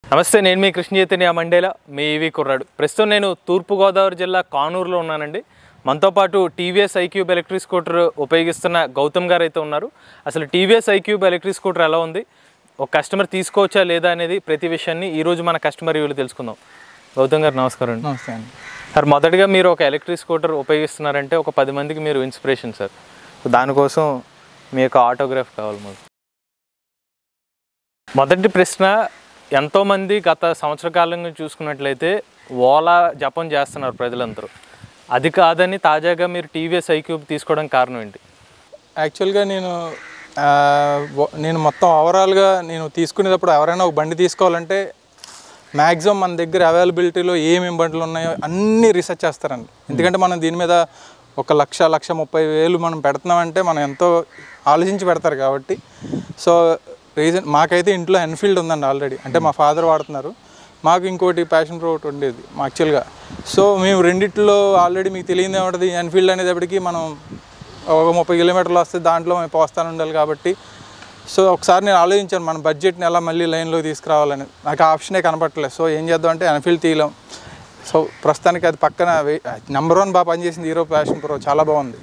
నమస్తే నేను మీ కృష్ణ చైతన్య మండేల మీ ఈవి కుర్రాడు ప్రస్తుతం నేను తూర్పుగోదావరి జిల్లా కానూరులో ఉన్నానండి మనతో పాటు టీవీఎస్ ఐక్యూబ్ ఎలక్ట్రిక్ స్కూటర్ ఉపయోగిస్తున్న గౌతమ్ గారు అయితే ఉన్నారు అసలు టీవీఎస్ ఐక్యూబ్ ఎలక్ట్రిక్ స్కూటర్ ఎలా ఉంది ఒక కస్టమర్ తీసుకోవచ్చా లేదా అనేది ప్రతి విషయాన్ని ఈరోజు మన కస్టమర్ రివ్యూలో తెలుసుకుందాం గౌతమ్ గారు నమస్కారం అండి నమస్తే అండి సార్ మొదటగా మీరు ఒక ఎలక్ట్రిక్ స్కూటర్ ఉపయోగిస్తున్నారంటే ఒక పది మందికి మీరు ఇన్స్పిరేషన్ సార్ సో దానికోసం మీ యొక్క ఆటోగ్రాఫ్ కావాలి మాకు మొదటి ప్రశ్న ఎంతోమంది గత సంవత్సర కాలంగా చూసుకున్నట్లయితే ఓలా జపం చేస్తున్నారు ప్రజలందరూ అది కాదని తాజాగా మీరు టీవీఎస్ ఐక్యూబ్ తీసుకోవడం కారణం ఏంటి యాక్చువల్గా నేను ఆ, వ- నేను మొత్తం ఓవరాల్గా నేను తీసుకునేటప్పుడు ఎవరైనా ఒక బండి తీసుకోవాలంటే మ్యాక్సిమం మన దగ్గర అవైలబిలిటీలో ఏమేమి బండ్లు ఉన్నాయో అన్నీ రీసెర్చ్ చేస్తారండి ఎందుకంటే మనం దీని మీద ఒక లక్ష లక్ష ముప్పై వేలు మనం పెడుతున్నామంటే మనం ఎంతో ఆలోచించి పెడతారు కాబట్టి సో రీజన్ మాకైతే ఇంట్లో ఎన్ఫీల్డ్ ఉందండి ఆల్రెడీ అంటే మా ఫాదర్ వాడుతున్నారు మాకు ఇంకోటి ప్యాషన్ ప్రో ఒకటి ఉండేది మా యాక్చువల్గా సో మేము రెండిట్లో ఆల్రెడీ మీకు తెలియదు ఏమంటుంది ఎన్ఫీల్డ్ అనేటప్పటికి మనం ఒక ముప్పై కిలోమీటర్లు వస్తే దాంట్లో మేము పోస్తాను ఉండాలి కాబట్టి సో ఒకసారి నేను ఆలోచించాను మన బడ్జెట్ని ఎలా మళ్ళీ లైన్లో తీసుకురావాలని నాకు ఆ ఆప్షనే కనపట్టలేదు సో ఏం చేద్దాం అంటే ఎన్ఫీల్డ్ తీయలేం సో ప్రస్తుతానికి అది పక్కన నెంబర్ వన్ బాగా పనిచేసింది హీరో ప్యాషన్ ప్రో చాలా బాగుంది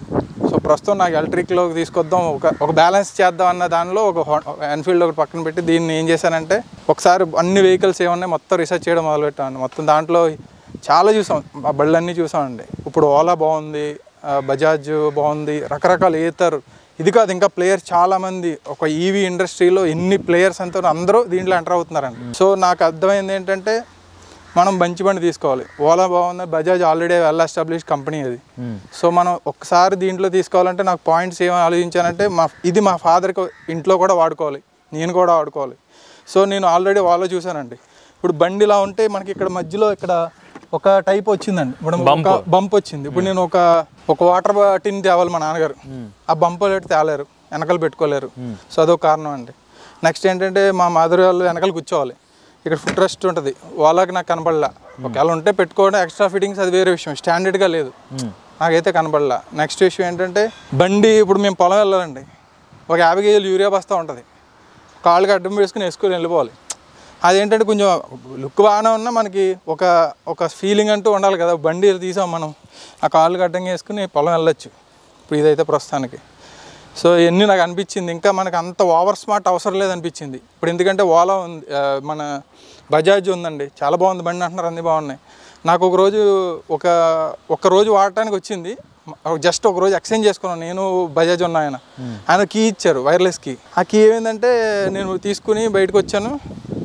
సో ప్రస్తుతం నాకు ఎలక్ట్రిక్లో తీసుకొద్దాం ఒక ఒక బ్యాలెన్స్ చేద్దాం అన్న దానిలో ఒక ఎన్ఫీల్డ్ ఒకటి పక్కన పెట్టి దీన్ని ఏం చేశానంటే ఒకసారి అన్ని వెహికల్స్ ఏమున్నాయి మొత్తం రీసెర్చ్ చేయడం మొదలుపెట్టాను మొత్తం దాంట్లో చాలా చూసాం ఆ బళ్ళన్నీ చూసామండి ఇప్పుడు ఓలా బాగుంది ఆ, బజాజ్ బాగుంది రకరకాల ఏతర్ ఇది కాదు ఇంకా ప్లేయర్స్ చాలా మంది ఒక ఈవీ ఇండస్ట్రీలో ఎన్ని ప్లేయర్స్ అంతా అందరూ దీంట్లో ఎంటర్ అవుతున్నారండి సో నాకు అర్థమైంది ఏంటంటే మనం మంచి బండి తీసుకోవాలి ఓలా బాగుంది Bajaj already well establish company అది సో మనం ఒక్కసారి దీంట్లో తీసుకోవాలంటే నాకు పాయింట్స్ ఏమని ఆలోచించానంటే మా ఇది మా ఫాదర్కి ఇంట్లో కూడా వాడుకోవాలి నేను కూడా వాడుకోవాలి సో నేను ఆల్రెడీ ఓలా చూశానండి ఇప్పుడు బండి ఇలా ఉంటే మనకి ఇక్కడ మధ్యలో ఇక్కడ ఒక టైప్ వచ్చిందండి ఇప్పుడు ఒక బంప్ వచ్చింది ఇప్పుడు నేను ఒక ఒక వాటర్ టిన్ తేవాలి మా నాన్నగారు ఆ బంప్ తేలేరు వెనకాల పెట్టుకోలేరు సో అదొక కారణం అండి నెక్స్ట్ ఏంటంటే మా మదర్ వాళ్ళు వెనకాల కూర్చోవాలి ఇక్కడ ఫుట్ రెస్ట్ ఉంటుంది వాళ్ళకి నాకు కనపడలా ఒకవేళ ఉంటే పెట్టుకోవడం ఎక్స్ట్రా ఫిట్టింగ్స్ అది వేరే విషయం స్టాండర్డ్గా లేదు నాకైతే కనపడలా నెక్స్ట్ విషయం ఏంటంటే బండి ఇప్పుడు మేము పొలం వెళ్ళాలండి ఒక యాభై కేజీలు యూరియా బస్తా ఉంటుంది కాళ్ళకి అడ్డం వేసుకుని వేసుకొని వెళ్ళిపోవాలి అదేంటంటే కొంచెం లుక్ బాగానే ఉన్నా మనకి ఒక ఒక ఫీలింగ్ అంటూ ఉండాలి కదా బండి తీసాం మనం ఆ కాళ్ళకి అడ్డం వేసుకుని పొలం వెళ్ళొచ్చు ఇప్పుడు ఇదైతే ప్రస్తుతానికి సో ఇవన్నీ నాకు అనిపించింది ఇంకా మనకు అంత ఓవర్ స్మార్ట్ అవసరం లేదనిపించింది ఇప్పుడు ఎందుకంటే ఓలా ఉంది ఆ, మన బజాజ్ ఉందండి చాలా బాగుంది బండి అంటున్నారు అన్నీ బాగున్నాయి నాకు ఒక రోజు ఒక ఒక రోజు వాడటానికి వచ్చింది జస్ట్ ఒక రోజు ఎక్స్చేంజ్ చేసుకున్నాను నేను బజాజ్ ఉన్న ఆయన ఆయన కీ ఇచ్చారు వైర్లెస్ కీ ఆ కీ ఏమైందంటే నేను తీసుకుని బయటకు వచ్చాను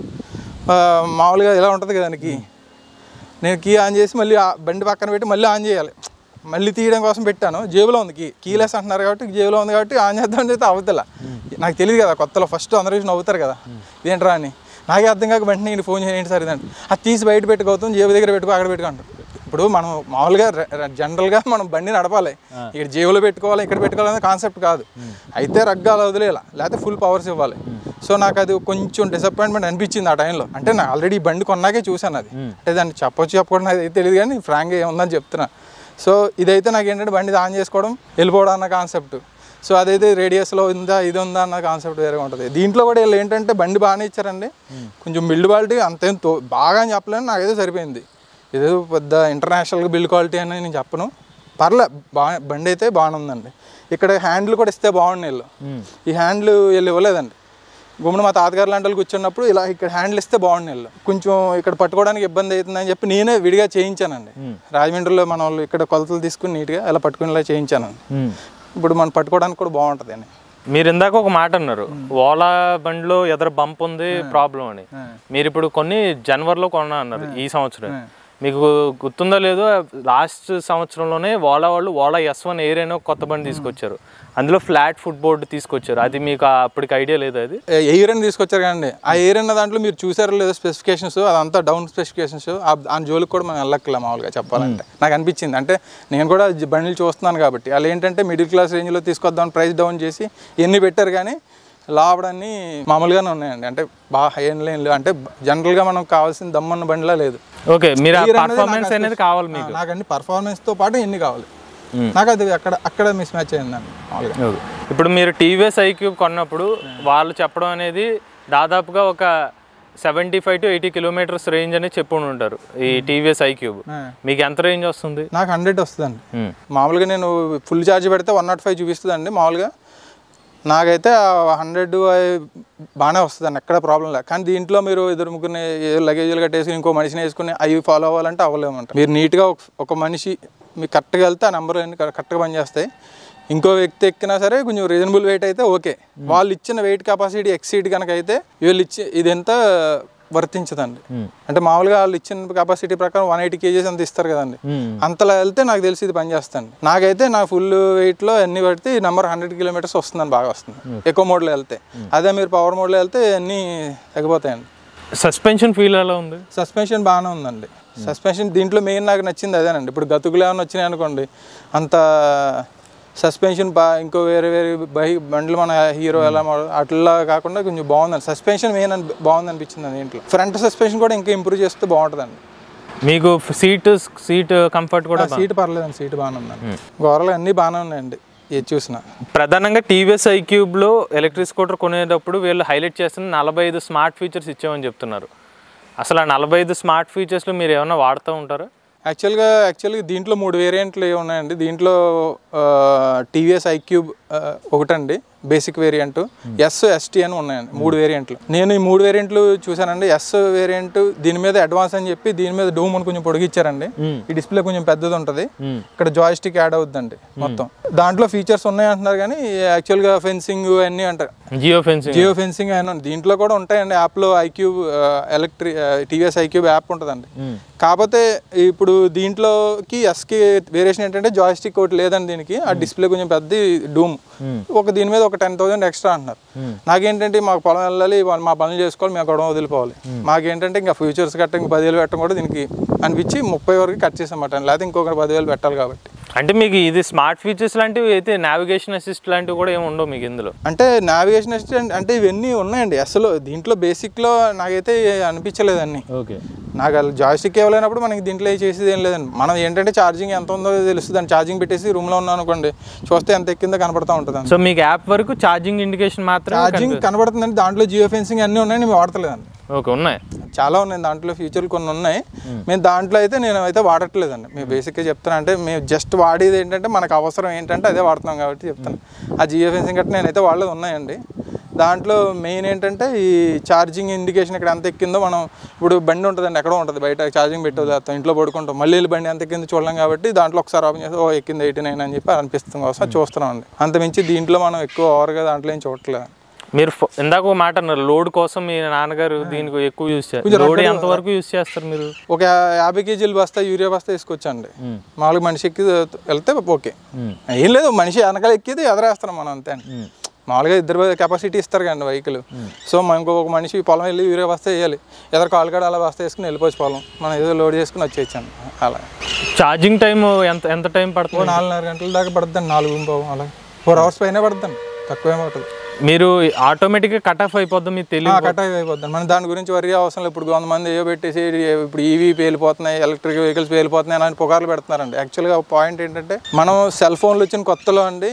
ఆ, మామూలుగా ఎలా ఉంటుంది కదా దానికి నేను కీ ఆన్ చేసి మళ్ళీ ఆ బండి పక్కన పెట్టి మళ్ళీ ఆన్ చేయాలి మళ్ళీ తీయడం కోసం పెట్టాను జేబులో ఉంది కీ కీలెస్ అంటున్నారు కాబట్టి జేబులో ఉంది కాబట్టి ఆన్ చేద్దాం అయితే అవుతలా నాకు తెలియదు కదా కొత్తలో ఫస్ట్ అందరూ చూసి నవ్వుతారు కదా ఇదేంట్రా అని నాకే అర్థం కాక వెంటనే నేను ఫోన్ చేయండి సార్ ఇదంటే అది తీసి బయట పెట్టుకోవద్దు జేబు దగ్గర పెట్టుకో అక్కడ పెట్టుకుంటారు ఇప్పుడు మనం మామూలుగా జనరల్గా మనం బండి నడపాలి ఇక్కడ జేబులో పెట్టుకోవాలి ఇక్కడ పెట్టుకోవాలి అనే కాన్సెప్ట్ కాదు అయితే రగ్గాలు వదిలేయాలి లేకపోతే ఫుల్ పవర్స్ ఇవ్వాలి సో నాకు అది కొంచెం డిసప్పాయింట్మెంట్ అనిపించింది ఆ టైంలో అంటే నేను ఆల్రెడీ బండి కొన్నాకే చూశాను అది అంటే దాన్ని చెప్పొచ్చు చెప్పకూడదు నాకు అయితే తెలియదు కానీ ఫ్రాంక్గా ఏముందని చెప్తున్నా సో ఇదైతే నాకు ఏంటంటే బండి ఆన్ చేసుకోవడం వెళ్ళిపోవడం అన్న కాన్సెప్ట్ సో అదైతే రేడియస్లో ఉందా ఇది ఉందా అన్న కాన్సెప్ట్ వేరే ఉంటుంది దీంట్లో కూడా వీళ్ళు ఏంటంటే బండి బాగానే ఇచ్చారండి కొంచెం బిల్డ్ క్వాలిటీ అంతేం తో బాగా అని చెప్పలేను నాకైతే సరిపోయింది ఇదేదో పెద్ద ఇంటర్నేషనల్గా బిల్డ్ క్వాలిటీ అని నేను చెప్పను పర్లే బాగా బండి అయితే బాగానే ఉందండి ఇక్కడ హ్యాండిల్ కూడా ఇస్తే బాగుండు వీళ్ళు ఈ హ్యాండిల్ వీళ్ళు ఇవ్వలేదండి గుమ్మడి మా తాతగారు లాంటి వాళ్ళు కూర్చున్నప్పుడు ఇలా ఇక్కడ హ్యాండిల్ ఇస్తే బాగుండు వీళ్ళు కొంచెం ఇక్కడ పట్టుకోవడానికి ఇబ్బంది అవుతుందని చెప్పి నేనే విడిగా చేయించానండి రాజమండ్రిలో మన వాళ్ళు ఇక్కడ కొలతలు తీసుకుని నీట్గా ఇలా పట్టుకునేలా చేయించానండి ఇప్పుడు మనం పట్టుకోవడానికి కూడా బాగుంటుంది అని మీరు ఇందాక ఒక మాట అన్నారు ఓలా బండిలో ఎదర బంప్ ఉంది ప్రాబ్లం అని మీరు ఇప్పుడు కొన్ని జనవరిలో కొన్నా అన్నారు ఈ సంవత్సరం మీకు గుర్తుందో లేదో లాస్ట్ సంవత్సరంలోనే ఓలా వాళ్ళు ఓలా ఎస్ వన్ ఎయిర్ అని ఒక కొత్త బండి తీసుకొచ్చారు అందులో ఫ్లాట్ ఫుట్ బోర్డు తీసుకొచ్చారు అది మీకు ఆ- అప్పటికి ఐడియా లేదు అది ఎయిర్ అని తీసుకొచ్చారు కదండి ఆ ఎయిర్ అన్న దాంట్లో మీరు చూసారో లేదో స్పెసిఫికేషన్స్ అదంతా డౌన్ స్పెసిఫికేషన్స్ ఆ జోలికి కూడా మనం వెళ్ళక్కలే మామూలుగా చెప్పాలంటే నాకు అనిపించింది అంటే నేను కూడా జ- బండిలు చూస్తున్నాను కాబట్టి వాళ్ళు ఏంటంటే మిడిల్ క్లాస్ రేంజ్లో తీసుకొద్దాం ప్రైస్ డౌన్ చేసి ఎన్ని పెట్టారు కానీ లాభడాన్ని మామూలుగానే ఉన్నాయండి అంటే బాగా హై ఎండ్ లైన్లు అంటే జనరల్గా మనం కావాల్సిన దమ్మన్న బండిలా లేదు ఓకే మీరు ఆ Ear అనేది పర్ఫార్మెన్స్ నాకు అనేది కావాలి మీకు నాకు అన్ని పర్ఫార్మెన్స్తో పాటు ఎన్ని కావాలి నాకు అది అక్కడ అక్కడ మిస్ మ్యాచ్ అయిందండి మామూలుగా ఓకే. ఇప్పుడు మీరు టీవీఎస్ ఐక్యూబ్ కొన్నప్పుడు వాళ్ళు చెప్పడం అనేది దాదాపుగా ఒక seventy five to eighty kilometres range అని చెప్పి ఉంటారు ఈ టీవీఎస్ ఐ క్యూబ్ ఆ. మీకు ఎంత రేంజ్ వస్తుంది నాకు హండ్రెడ్ వస్తుందండి మ్మ్. మామూలుగా నేను ఫుల్ ఛార్జ్ పెడితే వన్ నాట్ ఫైవ్ చూపిస్తుందండి మామూలుగా నాకైతే హండ్రెడ్ బాగానే వస్తుందండి ఎక్కడ ప్రాబ్లం లేదు కానీ దీంట్లో మీరు ఇద్దరు ముగ్గురిని లగేజీలు కట్టేసి ఇంకో మనిషిని వేసుకుని అవి ఫాలో అవ్వాలంటే అవ్వలేమంట మీరు నీట్గా ఒక- ఒక మనిషి మీకు కరెక్ట్గా వెళ్తే ఆ నెంబర్ అన్ని కరెక్ట్గా పనిచేస్తాయి ఇంకో వ్యక్తి ఎక్కినా సరే కొంచెం రీజనబుల్ వెయిట్ అయితే ఓకే వాళ్ళు ఇచ్చిన వెయిట్ కెపాసిటీ ఎక్సీడ్ కనుక అయితే వీళ్ళు ఇచ్చి ఇది ఎంత వర్తించదండి అంటే మామూలుగా వాళ్ళు ఇచ్చిన కెపాసిటీ ప్రకారం వన్ ఎయిటీ కేజీస్ అంత ఇస్తారు కదండి మ్మ్. అంతలా వెళ్తే నాకు తెలిసి ఇది పనిచేస్తాను నాకైతే నా ఫుల్ వెయిట్లో అన్ని పడితే ఈ నెంబర్ హండ్రెడ్ కిలోమీటర్స్ వస్తుందని బాగా వస్తుంది ఎక్కువ మోడ్లో వెళ్తే అదే మీరు పవర్ మోడ్లో వెళ్తే అన్నీ తగ్గిపోతాయండి సస్పెన్షన్ ఫీల్ ఎలా ఉంది సస్పెన్షన్ బాగానే ఉందండి సస్పెన్షన్ దీంట్లో మెయిన్ నాకు నచ్చింది అదేనండి ఇప్పుడు గతుకులు ఏమైనా వచ్చినాయి అనుకోండి అంత సస్పెన్షన్ బా ఇంకో వేరే వేరే బై బండ్లు మన హీరో ఎలా మోడల్ అట్లా కాకుండా కొంచెం బాగుందండి సస్పెన్షన్ మెయిన్ అని బాగుంది అనిపించింది దీంట్లో ఫ్రంట్ సస్పెన్షన్ కూడా ఇంకా ఇంప్రూవ్ చేస్తే బాగుంటుందండి మీకు సీట్ సీట్ కంఫర్ట్ కూడా సీట్ పర్లేదండి సీట్ బాగానే ఉందండి గోరలు అన్నీ బాగానే ఉన్నాయండి ఏది చూసినా ప్రధానంగా టీవీఎస్ ఐక్యూబ్లో ఎలక్ట్రిక్ స్కూటర్ కొనేటప్పుడు వీళ్ళు హైలైట్ చేస్తున్న నలభై ఐదు స్మార్ట్ ఫీచర్స్ ఇచ్చామని చెప్తున్నారు అసలు ఆ నలభై ఐదు స్మార్ట్ ఫీచర్స్లో మీరు ఏమైనా వాడుతూ ఉంటారా యాక్చువల్గా యాక్చువల్గా దీంట్లో మూడు వేరియంట్లు ఏ ఉన్నాయండి దీంట్లో టీవీఎస్ ఐక్యూబ్ ఒకటండి బేసిక్ వేరియంట్ ఎస్ ఎస్టీ అని ఉన్నాయండి మూడు వేరియంట్లు నేను ఈ మూడు వేరియంట్లు చూశానండి ఎస్ వేరియంట్ దీని మీద అడ్వాన్స్ అని చెప్పి దీని మీద డూమ్ అని కొంచెం పొడిగిచ్చారండి ఈ డిస్ప్లే కొంచెం పెద్దది ఉంటుంది ఇక్కడ జాయిస్టిక్ యాడ్ అవుద్దండి మొత్తం దాంట్లో ఫీచర్స్ ఉన్నాయి అంటున్నారు కానీ యాక్చువల్గా ఫెన్సింగ్ అన్నీ అంటారు జియో ఫెన్సింగ్ జియో ఫెన్సింగ్ అయినా ఉంది. దీంట్లో కూడా ఉంటాయండి యాప్లో ఐక్యూబ్ ఎలక్ట్రి టీవీఎస్ ఐక్యూబ్ యాప్ ఉంటుందండి కాకపోతే ఇప్పుడు దీంట్లోకి ఎస్కి వేరియేషన్ ఏంటంటే జాయిస్టిక్ ఒకటి లేదండి దీనికి ఆ డిస్ప్లే కొంచెం పెద్ద డూమ్ ఒక దీని మీద ఒక టెన్ థౌసండ్ ఎక్స్ట్రా అంటున్నారు నాకేంటంటే మాకు పొలం వెళ్ళాలి వాళ్ళు మా పనులు చేసుకోవాలి మేము గొడవ వదిలిపోవాలి మాకేంటంటే ఇంకా ఫ్యూచర్స్ కట్ట ఇంకా పదివేలు పెట్టడం కూడా దీనికి అనిపించి ముప్పై వరకు కట్ చేసామాట లేకపోతే ఇంకొక పదివేలు పెట్టాలి కాబట్టి అంటే మీకు ఇది స్మార్ట్ ఫీచర్స్ లాంటివి అయితే నావిగేషన్ అసిస్ట్ లాంటివి కూడా ఏమి ఉండవు మీకు ఇందులో అంటే నావిగేషన్ అసిస్టెంట్ అంటే ఇవన్నీ ఉన్నాయండి అసలు దీంట్లో బేసిక్లో నాకైతే అనిపించలేదు అన్ని ఓకే నాకు అసలు జాయిస్టిక్ ఇవ్వలేనప్పుడు మనకి దీంట్లో ఏ చేసేది ఏం లేదండి మనం ఏంటంటే ఛార్జింగ్ ఎంత ఉందో తెలుస్తుంది అని ఛార్జింగ్ పెట్టేసి రూమ్లో ఉన్నాను అనుకోండి చూస్తే ఎంత ఎక్కిందో కనపడతా ఉంటుంది సో మీకు యాప్ వరకు ఛార్జింగ్ ఇండికేషన్ మాత్రమే ఛార్జింగ్ కనబడుతుందండి దాంట్లో జియో ఫెన్సింగ్ అన్నీ ఉన్నాయి మేము వాడతలేదండి ఓకే ఉన్నాయి చాలా ఉన్నాయి దాంట్లో ఫీచర్లు కొన్ని ఉన్నాయి మేము దాంట్లో అయితే నేను అయితే వాడట్లేదండి మేము బేసిక్గా చెప్తాను అంటే మేము జస్ట్ వాడేది ఏంటంటే మనకు అవసరం ఏంటంటే అదే వాడుతున్నాం కాబట్టి చెప్తాను ఆ జియో ఫెన్సింగ్ గట్రా నేనైతే వాళ్ళది ఉన్నాయండి దాంట్లో మెయిన్ ఏంటంటే ఈ ఛార్జింగ్ ఇండికేషన్ ఇక్కడ ఎంత ఎక్కిందో మనం ఇప్పుడు బండి ఉంటుందండి ఎక్కడో ఉంటుంది బయట ఛార్జింగ్ పెట్టి వదిలేస్తాం ఇంట్లో పడుకుంటాం మళ్ళీ వెళ్ళి బండి ఎంత ఎక్కింది చూడలేం కాబట్టి దాంట్లో ఒకసారి ఓపెన్ చేస్తే ఓ ఎక్కింది ఎయిటీ నైన్ అని చెప్పి అనిపిస్తుంది కోసం చూస్తున్నాం అండి అంతమించి దీంట్లో మనం ఎక్కువ ఓవర్గా దాంట్లో ఏం చూడట్లేదు మీరు ఫో- ఇందాక ఒక మాట అన్నారు లోడ్ కోసం మీ నాన్నగారు దీనికి ఎక్కువ యూజ్ చేస్తారు లోడ్ ఎంత వరకు యూజ్ చేస్తారు మీరు ఒక యాభై కేజీలు బస్తా యూరియా బస్తా వేసుకొచ్చండి మామూలుగా మనిషి ఎక్కి వెళ్తే ఓకే ఏం లేదు మనిషి వెనకాల ఎక్కిది ఎదరేస్తాం మనం అంతే అండి మామూలుగా ఇద్దరు కెపాసిటీ ఇస్తారు కదండి వెహికల్ సో మనం ఇంకొక మనిషి పొలం వెళ్ళి యూరియా బస్తా వేయాలి ఎదరు కాలు కాడ అలా బస్తా వేసుకుని వెళ్ళిపోవచ్చు పొలం మనం ఏదో లోడ్ చేసుకుని వచ్చేయచ్చండి అలా ఛార్జింగ్ టైం ఎంత ఎంత టైం ఓ పడుతుంది నాలుగున్నర గంటల దాకా పడుతుందండి నాలుగు పావు అలా ఫోర్ అవర్స్ పైన పడుతుందండి తక్కువే పడుతుంది మీరు ఆటోమేటిక్గా కట్ ఆఫ్ అయిపోద్ది మీకు తెలియదు కట్ అయిపోతుంది మనం దాని గురించి వరి అవసరం లేదు ఇప్పుడు కొంతమంది ఏవో పెట్టేసి ఇప్పుడు ఈవీ పేలిపోతున్నాయి ఎలక్ట్రిక్ వెహికల్స్ పేలిపోతున్నాయి అని పుకార్లు పెడుతున్నారండి యాక్చువల్గా పాయింట్ ఏంటంటే మనం సెల్ ఫోన్లు వచ్చిన కొత్తలో అండి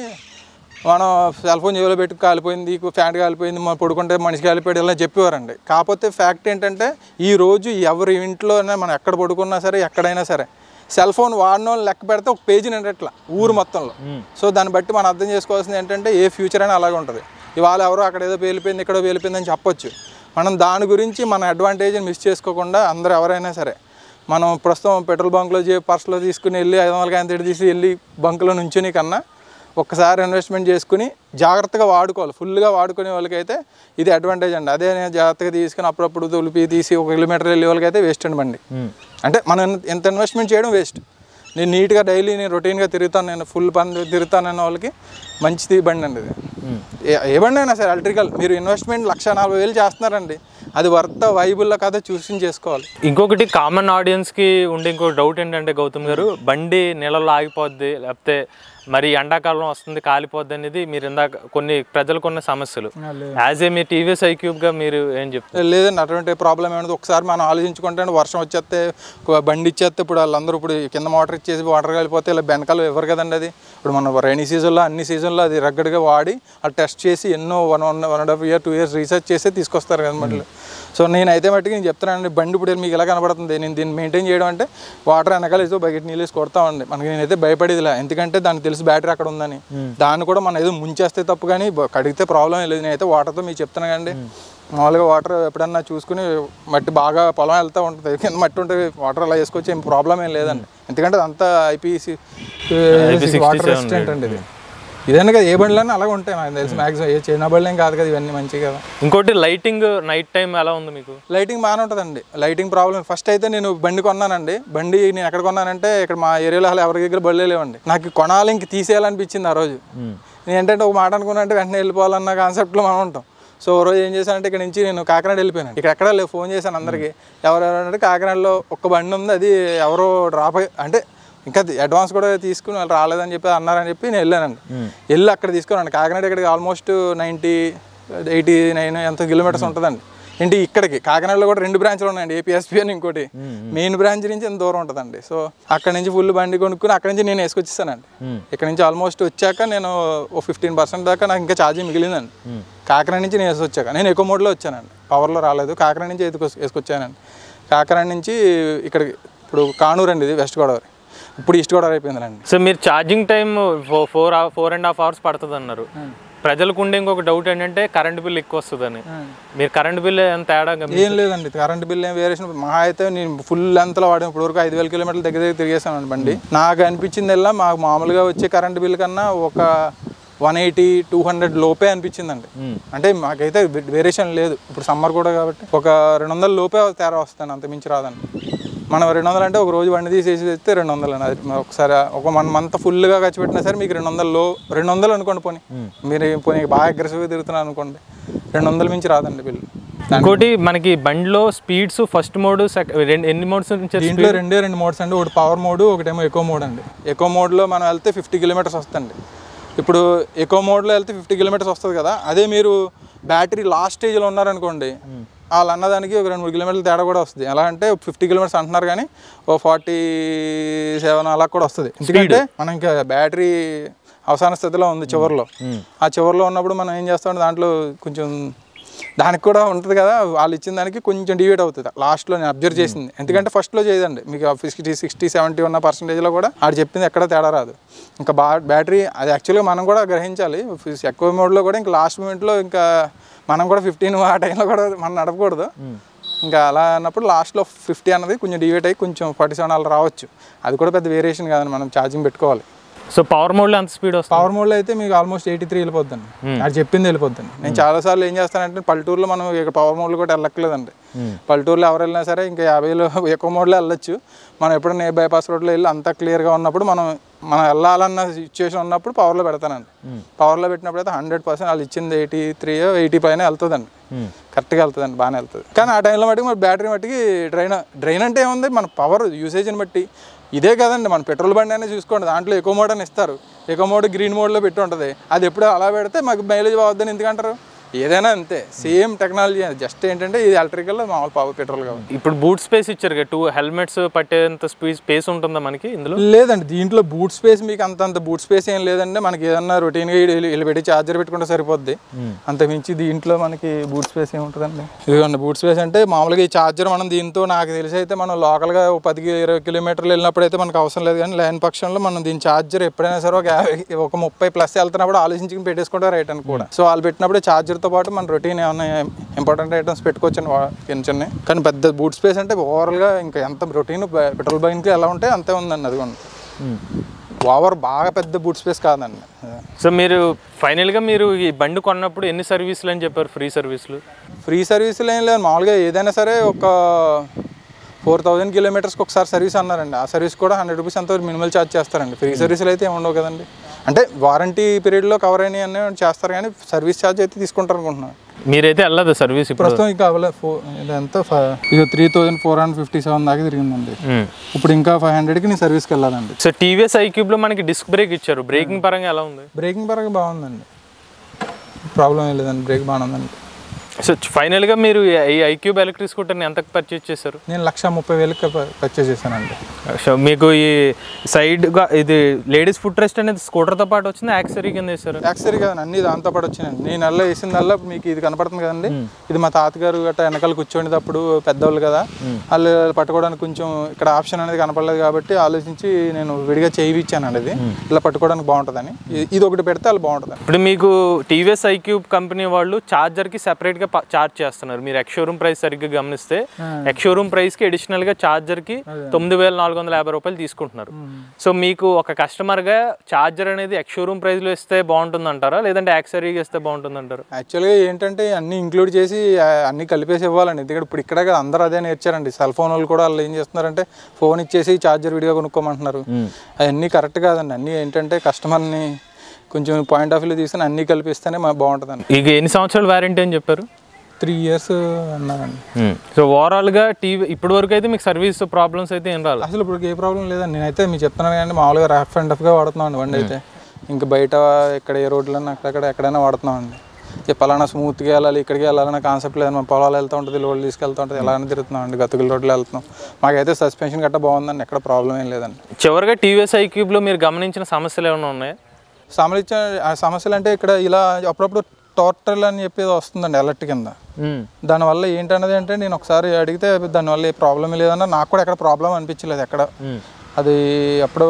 మనం సెల్ ఫోన్ జేబులో పెట్టి కాలిపోయింది ఫ్యాన్ కాలిపోయింది మనం పడుకుంటే మనిషి కాలిపోయాడు ఇలా చెప్పేవారండి కాకపోతే ఫ్యాక్ట్ ఏంటంటే ఈ రోజు ఎవరి ఇంట్లోనే మనం ఎక్కడ పడుకున్నా సరే ఎక్కడైనా సరే సెల్ ఫోన్ వాడిన వాళ్ళు లెక్క పెడితే ఒక పేజీ నిండట్లా ఊరు మొత్తంలో సో దాన్ని బట్టి మనం అర్థం చేసుకోవాల్సింది ఏంటంటే ఏ ఫ్యూచర్ అయినా అలాగే ఉంటుంది ఇవాళ ఎవరో అక్కడ ఏదో పేలిపోయింది ఇక్కడ పేలిపోయింది అని చెప్పొచ్చు మనం దాని గురించి మన అడ్వాంటేజ్ని మిస్ చేసుకోకుండా అందరూ ఎవరైనా సరే మనం ప్రస్తుతం పెట్రోల్ బంక్లో జే పర్స్లో తీసుకుని వెళ్ళి ఐదు వందలకి ఎంత తీసి వెళ్ళి బంకులో నుంచుని కన్నా ఒక్కసారి ఇన్వెస్ట్మెంట్ చేసుకుని జాగ్రత్తగా వాడుకోవాలి ఫుల్గా వాడుకునే వాళ్ళకైతే ఇది అడ్వాంటేజ్ అండి అదే నేను జాగ్రత్తగా తీసుకుని అప్పుడప్పుడు తొలిపి తీసి ఒక కిలోమీటర్ వెళ్ళే వాళ్ళకైతే వేస్ట్ అండి బండి అంటే మనం ఎంత- ఎంత ఇన్వెస్ట్మెంట్ చేయడం వేస్ట్ నేను నీట్గా డైలీ నేను రొటీన్గా తిరుగుతాను నేను ఫుల్ పని తిరుగుతాను అన్న వాళ్ళకి మంచిది బండి అండి ఇది ఏ- ఏ బండి అయినా సరే ఎలక్ట్రికల్ మీరు ఇన్వెస్ట్మెంట్ లక్ష నలభై వేలు చేస్తున్నారండి అది వర్త వైబుల్లో కదా చూసి చేసుకోవాలి ఇంకొకటి కామన్ ఆడియన్స్కి ఉండే ఇంకో డౌట్ ఏంటంటే గౌతమ్ గారు బండి నీళ్ళలో ఆగిపోద్ది లేకపోతే మరి ఎండాకాలం వస్తుంది కాలిపోద్ది అనేది మీరు ఇందాక కొన్ని ప్రజలకు ఉన్న సమస్యలు యాజ్ ఏ మీ టీవీఎస్ ఐక్యూబ్గా మీరు ఏం చెప్తారు లేదండి అటువంటి ప్రాబ్లం ఏమైనా ఒకసారి మనం ఆలోచించుకుంటే వర్షం వచ్చేస్తే ఒక బండి ఇచ్చేస్తే ఇప్పుడు వాళ్ళందరూ ఇప్పుడు కింద మోటార్ ఇచ్చేసి వాటర్ కలిపోతే ఇలా బెనకాలు ఇవ్వరు కదండి అది ఇప్పుడు మన రైనీ సీజన్లో అన్ని సీజన్లో అది రగ్గడ్గా వాడి అది టెస్ట్ చేసి ఎన్నో one one one and half year two years research చేసి తీసుకొస్తారు కదా మళ్ళీ సో నేనైతే మట్టుకు నేను చెప్తున్నానండి బండి ఇప్పుడు మీకు ఎలా కనబడుతుంది నేను దీన్ని మెయింటైన్ చేయడం అంటే వాటర్ వెనకాల వేసి బకెట్ నీళ్ళు వేసి కొడతామండి మనకి నేనైతే భయపడేదిలే ఎందుకంటే దానికి తెలుసు బ్యాటరీ అక్కడ ఉందని దాన్ని కూడా మనం ఏదో ముంచేస్తే తప్పు కానీ బ- కడిగితే ప్రాబ్లం లేదు నేనైతే వాటర్తో మీకు చెప్తున్నా కండి మామూలుగా వాటర్ ఎప్పుడన్నా చూసుకుని మట్టి బాగా పొలం వెళ్తూ ఉంటుంది కింద మట్టి ఉంటే వాటర్ అలా వేసుకోవచ్చు ఏం ప్రాబ్లం ఏం లేదండి ఎందుకంటే అదంతా ఐపీసీ వాటర్ రెసిస్టెంట్ అండి ఇది ఇదన్నా కదా ఏ బండ్లన్నా అలాగే ఉంటాయి నాకు తెలిసి మ్యాక్సిమం ఏ చిన్న బండ్లు ఏం కాదు కదా ఇవన్నీ మంచిగా కదా ఇంకోటి లైటింగ్ నైట్ టైం ఎలా ఉంది మీకు లైటింగ్ బాగానే ఉంటుందండి లైటింగ్ ప్రాబ్లం ఫస్ట్ అయితే నేను బండి కొన్నానండి బండి నేను ఎక్కడ కొన్నానంటే ఇక్కడ మా ఏరియాలో అసలు ఎవరి దగ్గర బళ్ళే లేవండి నాకు కొనాలి ఇంక తీసేయాలనిపించింది ఆ రోజు నేను ఏంటంటే ఒక మాట అనుకున్నా అంటే వెంటనే వెళ్ళిపోవాలన్న కాన్సెప్ట్లో మనం ఉంటాం సో ఓ రోజు ఏం చేశానంటే ఇక్కడ నుంచి నేను కాకినాడ వెళ్ళిపోయాను ఇక్కడ ఎక్కడ లేవు ఫోన్ చేశాను అందరికీ ఎవరెవరంటే కాకినాడలో ఒక్క బండి ఉంది అది ఎవరో డ్రాప్ అంటే ఇంకా అడ్వాన్స్ కూడా తీసుకుని వాళ్ళు రాలేదని చెప్పి అన్నారని చెప్పి నేను వెళ్ళానండి వెళ్ళి అక్కడ తీసుకున్నాను కాకినాడ ఇక్కడికి ఆల్మోస్ట్ నైంటీ ఎయిటీ నైన్ ఎంత కిలోమీటర్స్ ఉంటుందండి ఏంటి ఇక్కడికి కాకినాడలో కూడా రెండు బ్రాంచ్లు ఉన్నాయండి ఏపీఎస్పీ అని ఇంకోటి మెయిన్ బ్రాంచ్ నుంచి ఎంత దూరం ఉంటుందండి సో అక్కడ నుంచి ఫుల్ బండి కొనుక్కుని అక్కడ నుంచి నేను వేసుకొచ్చేసానండి ఇక్కడ నుంచి ఆల్మోస్ట్ వచ్చాక నేను ఓ ఫిఫ్టీన్ పర్సెంట్ దాకా నాకు ఇంకా ఛార్జింగ్ మిగిలిందండి కాకినాడ నుంచి నేను వేసుకొచ్చాక నేను ఎక్కువ మోడ్లో వచ్చానండి పవర్లో రాలేదు కాకినాడ నుంచి ఎదుకు వేసుకొచ్చానండి కాకినాడ నుంచి ఇక్కడికి ఇప్పుడు కానూరు అండి ఇది వెస్ట్ గోదావరి ఇప్పుడు ఈస్ట్ గోదావరి అయిపోయిందండి సో మీరు charging time four four and half hours పడుతుంది అన్నారు ప్రజలకు ఉండే ఇంకొక డౌట్ ఏంటంటే కరెంట్ బిల్ ఎక్కువ వస్తుందని మీరు కరెంట్ బిల్ ఎంత తేడా గమని- ఏం లేదండి కరెంట్ బిల్ ఏం వేరియేషన్ మహా అయితే నేను ఫుల్ లెంత్లో వాడాను ఇప్పుడు వరకు ఐదు వేల కిలోమీటర్ల దగ్గర దగ్గర తిరిగేసాను బండి నాకు అనిపించిందల్లా మాకు మామూలుగా వచ్చే కరెంట్ బిల్ కన్నా ఒక వన్ ఎయిటీ టూ హండ్రెడ్ లోపే అనిపించిందండి అంటే మాకైతే వేరియేషన్ లేదు ఇప్పుడు సమ్మర్ కూడా కాబట్టి ఒక రెండు వందల లోపే తేడా వస్తాను అంత మించి రాదండి మనం రెండు వందలు అంటే ఒక రోజు బండి తీసేసి తెస్తే రెండు వందలు అండి అది ఒకసారి ఒక వన్ మంత్ ఫుల్గా ఖర్చు పెట్టినా సరే మీకు రెండు వందలు లో రెండు వందలు అనుకోండి పోనీ మీరు పోనీ బాగా అగ్రెసివ్గా తిరుగుతున్నారు అనుకోండి రెండు వందల మించి రాదండి బిల్లు ఇంకోటి మనకి బండిలో స్పీడ్స్ ఫస్ట్ మోడ్ రెండు ఎన్ని మోడ్స్ నుంచి దీంట్లో రెండే రెండు మోడ్స్ అండి ఒకటి పవర్ మోడ్ ఒకటేమో ఎకో మోడ్ అండి ఎకో మోడ్లో మనం వెళ్తే ఫిఫ్టీ కిలోమీటర్స్ వస్తుంది ఇప్పుడు ఎకో మోడ్లో వెళ్తే ఫిఫ్టీ కిలోమీటర్స్ వస్తుంది కదా అదే మీరు బ్యాటరీ లాస్ట్ స్టేజ్లో ఉన్నారనుకోండి వాళ్ళు అన్నదానికి ఒక రెండు మూడు కిలోమీటర్ల తేడా కూడా వస్తుంది ఎలా అంటే ఫిఫ్టీ కిలోమీటర్స్ అంటున్నారు కానీ ఓ ఫార్టీ సెవెన్ అలా కూడా వస్తుంది ఎందుకంటే మనం ఇంకా బ్యాటరీ అవసాన స్థితిలో ఉంది చివరిలో ఆ చివరిలో ఉన్నప్పుడు మనం ఏం చేస్తామంటే దాంట్లో కొంచెం దానికి కూడా ఉంటుంది కదా వాళ్ళు ఇచ్చిన దానికి కొంచెం డివేట్ అవుతుంది లాస్ట్లో నేను అబ్జర్వ్ చేసింది ఎందుకంటే ఫస్ట్లో చేయదండి మీకు సిక్స్టీ సిక్స్టీ సెవెంటీ ఉన్న పర్సంటేజ్లో కూడా ఆడు చెప్పింది ఎక్కడ తేడా రాదు ఇంకా బా బ్యాటరీ అది యాక్చువల్గా మనం కూడా గ్రహించాలి ఎక్కువ మోడ్లో కూడా ఇంకా లాస్ట్ మూమెంట్లో ఇంకా మనం కూడా ఫిఫ్టీన్ ఆ టైంలో కూడా మనం నడపకూడదు ఇంకా అలా అన్నప్పుడు లాస్ట్లో ఫిఫ్టీ అన్నది కొంచెం డివేట్ అయ్యి కొంచెం ఫార్టీ సెవెన్ అలా రావచ్చు అది కూడా పెద్ద వేరియేషన్ కాదండి మనం ఛార్జింగ్ పెట్టుకోవాలి సో పవర్ మోడ్లో అంత స్పీడ్ వస్తుంది పవర్ మోడ్లో అయితే మీకు ఆల్మోస్ట్ ఎయిటీ త్రీ వెళ్ళిపోద్దండి అది చెప్పింది వెళ్ళిపోద్దండి నేను చాలా సార్లు ఏం చేస్తానంటే పల్లెటూరులో మనం ఇక్కడ పవర్ మోడ్లో కూడా వెళ్ళక్కలేదండి పల్లెటూరులో ఎవరు వెళ్ళినా సరే ఇంకా యాభైలో ఎక్కువ మోడ్లో వెళ్ళొచ్చు మనం ఎప్పుడైనా ఏ బైపాస్ రోడ్లో వెళ్ళి అంతా క్లియర్గా ఉన్నప్పుడు మనం మనం వెళ్ళాలన్న సిచ్యువేషన్ ఉన్నప్పుడు పవర్లో పెడతానండి పవర్లో పెట్టినప్పుడు అయితే హండ్రెడ్ పర్సెంట్ వాళ్ళు ఇచ్చింది ఎయిటీ త్రీ ఎయిటీ పైన వెళ్తుందండి కరెక్ట్గా వెళ్తుందండి బాగానే వెళ్తుంది కానీ ఆ టైంలో మట్టుకు మరి బ్యాటరీ మట్టుకి డ్రైన్ డ్రైన్ అంటే ఏముంది మన పవర్ యూసేజ్ని బట్టి ఇదే కదండి మన పెట్రోల్ బండి అనేది చూసుకోండి దాంట్లో ఎకో మోడ్ అని ఇస్తారు ఎకో మోడ్ గ్రీన్ మోడ్లో పెట్టి ఉంటుంది అది ఎప్పుడు అలా పెడితే మాకు మైలేజ్ బాగుద్దని ఎందుకంటారు ఏదైనా అంతే సేమ్ టెక్నాలజీ జస్ట్ ఏంటంటే ఇది ఎలక్ట్రికల్ మామూలు పవర్ పెట్రోల్ కాబట్టి ఇప్పుడు బూట్ స్పేస్ ఇచ్చారు కదా టూ హెల్మెట్స్ పట్టేంత స్పేస్ స్పేస్ ఉంటుందా మనకి ఇందులో లేదండి దీంట్లో బూట్ స్పేస్ మీకు అంత అంత బూట్ స్పేస్ ఏం లేదండి మనకి ఏదన్నా రొటీన్గా వెళ్ళి పెట్టి ఛార్జర్ పెట్టుకుంటే సరిపోద్ది అంత మించి దీంట్లో మనకి బూట్ స్పేస్ ఏముంటుందండి ఇదిగోండి బూట్ స్పేస్ అంటే మామూలుగా ఈ ఛార్జర్ మనం దీంతో నాకు తెలిసి అయితే మనం లోకల్గా ఒక పది ఇరవై కిలోమీటర్లు వెళ్ళినప్పుడు అయితే మనకు అవసరం లేదు కానీ లైన్ పక్షంలో మనం దీని ఛార్జర్ ఎప్పుడైనా సరే ఒక యాభై ఒక ముప్పై ప్లస్ వెళ్తున్నప్పుడు ఆలోచించుకుని పెట్టేసుకుంటే రైట్ అని కూడా సో వాళ్ళు పెట్టినప్పుడు ఛార్జర్తో పాటు మన రొటీన్ ఏమైనా ఇంపార్టెంట్ ఐటమ్స్ పెట్టుకోవచ్చండి వా- చిన్న చిన్న కానీ పెద్ద బూట్ స్పేస్ అంటే ఓవరాల్గా ఇంకా ఎంత రొటీన్ పెట్రోల్ బైక్కి ఎలా ఉంటే అంతే ఉందండి అది కూడా ఓవర్ బాగా పెద్ద బూట్ స్పేస్ కాదండి సో మీరు ఫైనల్గా మీరు ఈ బండి కొన్నప్పుడు ఎన్ని సర్వీసులు అని చెప్పారు ఫ్రీ సర్వీసులు ఫ్రీ సర్వీసులు ఏం లేదు మామూలుగా ఏదైనా సరే ఒక ఫోర్ థౌజండ్ కిలోమీటర్స్కి ఒకసారి సర్వీస్ అన్నారండి ఆ సర్వీస్ కూడా హండ్రెడ్ రూపీస్ అంత మినిమల్ ఛార్జ్ చేస్తారండి ఫ్రీ సర్వీసులు అయితే ఏమి ఉండవు కదండి అంటే వారంటీ పీరియడ్లో కవర్ అయినవి అన్నీ చేస్తారు కానీ సర్వీస్ ఛార్జ్ అయితే తీసుకుంటారు అనుకుంటున్నాను మీరైతే వెళ్ళదు సర్వీస్ ఇప్పుడు ప్రస్తుతం ఇంకా అవ్వలే ఫో ఇదంతా ఇక three thousand four hundred fifty seven దాకా తిరిగిందండి మ్మ్. ఇప్పుడు ఇంకా ఫైవ్ హండ్రెడ్కి నేను సర్వీస్కి వెళ్ళాలండి సో టీవీఎస్ ఐక్యూబ్లో మనకి డిస్క్ బ్రేక్ ఇచ్చారు బ్రేకింగ్ పరంగా ఎలా ఉంది బ్రేకింగ్ పరంగా బాగుందండి ప్రాబ్లం ఏం లేదండి బ్రేక్ బాగానే ఉందండి సో ఫైనల్గా మీరు ఈ ఐక్యూబ్ ఎలక్ట్రిక్ స్కూటర్ని ఎంతకు పర్చేజ్ చేశారు నేను లక్ష ముప్పై వేలకి పర్చేస్ చేశానండి సో మీకు ఈ సైడ్గా ఇది లేడీస్ ఫుట్ రెస్ట్ అనేది స్కూటర్తో పాటు వచ్చింది యాక్సరీ కింద వేశారు యాక్సరీ కదండి అన్ని దాంతో పాటు వచ్చినాయండి నేను నెల వేసిందల్లా మీకు ఇది కనపడుతుంది కదండి ఇది మా తాతగారు గట్రా వెనకాల కూర్చోండేటప్పుడు పెద్దవాళ్ళు కదా వాళ్ళు పట్టుకోవడానికి కొంచెం ఇక్కడ ఆప్షన్ అనేది కనపడలేదు కాబట్టి ఆలోచించి నేను విడిగా చేయించానండి అది ఇలా పట్టుకోవడానికి బాగుంటుందని ఇది- ఇది ఒకటి పెడితే వాళ్ళు బాగుంటుందని ఇప్పుడు మీకు టీవీఎస్ ఐక్యూబ్ కంపెనీ వాళ్ళు ఛార్జర్కి సెపరేట్గా ఛార్జ్ చేస్తున్నారు మీరు ఎక్స్ షోరూమ్ ప్రైస్ సరిగ్గా గమనిస్తే ఎక్స్ షోరూమ్ ప్రైస్కి అడిషనల్గా ఛార్జర్కి తొమ్మిది వేల నాలుగు వందల యాభై రూపాయలు తీసుకుంటున్నారు సో మీకు ఒక కస్టమర్గా ఛార్జర్ అనేది ఎక్స్ షోరూమ్ ప్రైస్లో ఇస్తే బాగుంటుంది అంటారా లేదంటే యాక్సరీగా ఇస్తే బాగుంటుంది అంటారు యాక్చువల్గా ఏంటంటే అన్ని ఇంక్లూడ్ చేసి ఆ, అన్ని కలిపేసి ఇవ్వాలండి ఎందుకంటే ఇప్పుడు ఇక్కడ కదా అందరూ అదే నేర్చారండి సెల్ ఫోన్ వాళ్ళు కూడా వాళ్ళు ఏం చేస్తున్నారంటే ఫోన్ ఇచ్చేసి ఛార్జర్ విడిగా కొనుక్కోమంటున్నారు అవన్నీ కరెక్ట్ కాదండి అన్నీ ఏంటంటే కస్టమర్ని కొంచెం పాయింట్ ఆఫ్ వ్యూ తీసుకుని అన్నీ కలిపిస్తేనే మా బాగుంటుందండి ఇక ఎన్ని సంవత్సరాల వారంటీ అని చెప్పారు త్రీ ఇయర్స్ అన్నారండి సో ఓవరాల్గా టీవీ ఇప్పటి వరకు అయితే మీకు సర్వీస్ ప్రాబ్లమ్స్ అయితే ఏం రాలేదు అసలు ఇప్పుడు ఏ ప్రాబ్లం లేదండి నేనైతే మీకు చెప్తున్నాను కానీ మామూలుగా రఫ్ అండ్ రఫ్గా వాడుతున్నాం అండి బండి అయితే ఇంకా బయట ఇక్కడ ఏ రోడ్లన్నా అక్కడక్కడ ఎక్కడైనా వాడుతున్నాం అండి ఇక పలానా స్మూత్గా వెళ్ళాలి ఇక్కడికి వెళ్ళాలన్న కాన్సెప్ట్ లేదు మన పొలాలు వెళ్తూ ఉంటుంది లోడ్లు తీసుకెళ్తూ ఉంటుంది ఎలాగైనా తిరుగుతున్నాం అండి గతుకుల రోడ్లు వెళ్తున్నాం మాకైతే సస్పెన్షన్ గట్రా బాగుందండి ఎక్కడ ప్రాబ్లం ఏం లేదండి చివరిగా టీవీఎస్ ఐక్యూబ్లో మీరు గమనించిన సమస్యలు ఏమైనా ఉన్నాయా సమస్య ఆ సమస్యలు అంటే ఇక్కడ ఇలా అప్పుడప్పుడు టోటల్ అని చెప్పేది వస్తుందండి అలర్ట్ కింద దానివల్ల ఏంటన్నది అంటే నేను ఒకసారి అడిగితే దానివల్ల ఏ ప్రాబ్లం లేదన్న నాకు కూడా ఎక్కడ ప్రాబ్లం అనిపించలేదు ఎక్కడ అది అప్పుడు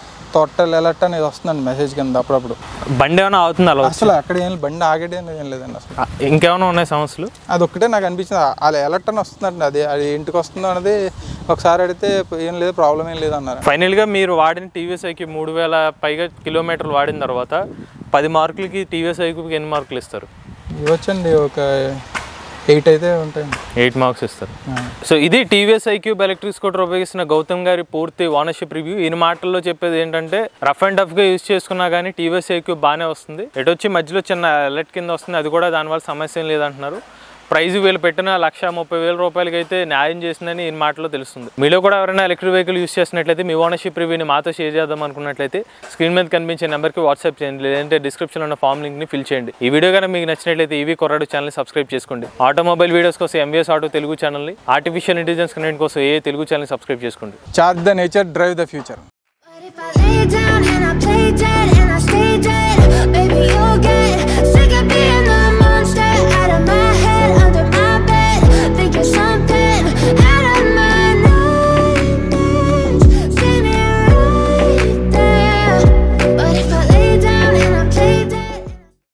టోటల్ అలర్ట్ అనేది వస్తుందండి మెసేజ్ కింద అప్పుడప్పుడు బండి ఏమైనా అవుతుంది అలా అసలు అక్కడ ఏం బండి ఆగేది అనేది ఏం లేదండి అసలు ఆ, ఇంకేమైనా ఉన్నాయి సమస్యలు అది ఒక్కటే నాకు అనిపించింది అలా అలర్ట్ అని వస్తుందండి అది అది ఇంటికి వస్తుందో అనేది ఒకసారి అడిగితే ఏం లేదు ప్రాబ్లం ఏం లేదు అన్నారు ఫైనల్గా మీరు వాడిన టీవీఎస్ ఐక్యూ మూడు వేల పైగా కిలోమీటర్లు వాడిన తర్వాత పది మార్కులకి టీవీఎస్ ఐక్యూకి ఎన్ని మార్కులు ఇస్తారు ఇవ్వచ్చండి ఒక ఎయిట్ అయితే ఉంటాయండి ఎయిట్ మార్క్స్ ఇస్తారు సో ఇది టీవీఎస్ ఐక్యూబ్ ఎలక్ట్రిక్ స్కూటర్ ఉపయోగిస్తున్న గౌతమ్ గారి పూర్తి ఓనర్షిప్ రివ్యూ ఈ మాటల్లో చెప్పేది ఏంటంటే రఫ్ అండ్ టఫ్ గా యూజ్ చేసుకున్నా కానీ టీవీఎస్ ఐక్యూబ్ బాగానే వస్తుంది ఎటు వచ్చి మధ్యలో చిన్న అలర్ట్ కింద వస్తుంది అది కూడా దానివల్ల సమస్య ఏం లేదంటున్నారు ప్రైజ్ వీళ్ళు పెట్టిన లక్ష ముప్పై వేల రూపాయలకి అయితే న్యాయం చేసిందని ఈ మాటలో తెలుస్తుంది మీలో కూడా ఎవరైనా ఎలక్ట్రిక్ వెహికల్ యూస్ చేసినట్లయితే మీ ఓనర్షిప్ రివ్యూని మాతో షేర్ చేద్దాం అనుకున్నట్లయితే స్క్రీన్ మీద కనిపించే నెంబర్కి వాట్సాప్ చేయండి లేదంటే డిస్క్రిప్షన్లో ఉన్న ఫామ్ లింక్ని ఫిల్ చేయండి ఈ వీడియో కనుక మీకు నచ్చినట్లయితే ఈవీ కొర్రాడు ఛానల్ సబ్స్క్రైబ్ చేసుకోండి ఆటోమొబైల్ వీడియోస్ కోసం ఎంవిఎస్ ఆటో తెలుగు ఛానల్ని ఆర్టిఫిషియల్ ఇంటెలిజెన్స్ కంటెంట్ కోసం ఏ తెలుగు ఛానల్ సబ్స్క్రైబ్ చేసుకోండి charge the nature drive the future But if I lay down and I play dead,